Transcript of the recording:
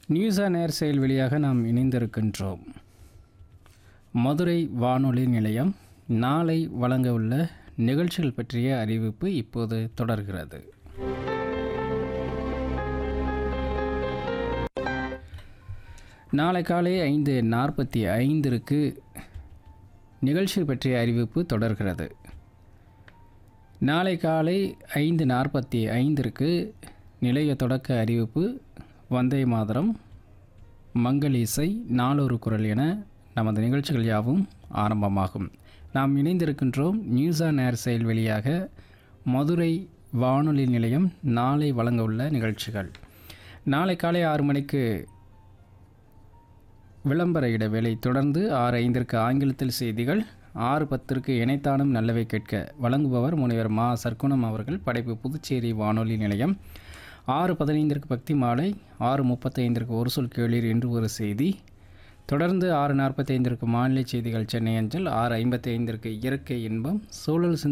news on air செயல் வழியாக நாம் இணைந்திருக்கின்றோம் மதுரை வானொலி நிலையம் நாளை வழங்க உள்ள நிகழ்ச்சிகள் பற்றிய அறிவிப்பு இப்போது தொடர்கிறது நாளை காலை ஐந்து நாற்பத்தி ஐந்திற்கு நிகழ்ச்சி பற்றிய அறிவிப்பு தொடர்கிறது நாளை காலை ஐந்து நாற்பத்தி ஐந்திற்கு நிலைய தொடக்க அறிவிப்பு வந்தே மாதரம் மங்கள் இசை நாளொரு குரல் என நமது நிகழ்ச்சிகள் யாவும் ஆரம்பமாகும் நாம் இணைந்திருக்கின்றோம் நியூஸ் ஆன் ஏர் செயல் வழியாக மதுரை வானொலி நிலையம் நாளை வழங்க உள்ள நிகழ்ச்சிகள் நாளை காலை ஆறு மணிக்கு விளம்பர இடைவேளை தொடர்ந்து ஆறு ஐந்திற்கு ஆங்கிலத்தில் செய்திகள் ஆறு பத்திற்கு இணைத்தானும் நல்லவை கேட்க வழங்குபவர் முனைவர் மா சர்க்குணம் அவர்கள் படைப்பு புதுச்சேரி வானொலி நிலையம் ஆறு பதினைந்திற்கு பக்தி மாலை ஆறு முப்பத்தைந்திற்கு ஒரு சொல் கேளீர் என்று ஒரு செய்தி தொடர்ந்து ஆறு நாற்பத்தைந்திற்கு மாநில செய்திகள் சென்னை அஞ்சல் ஆறு ஐம்பத்தி ஐந்திற்கு இயற்கை இன்பம் சூழல் சிந்தனை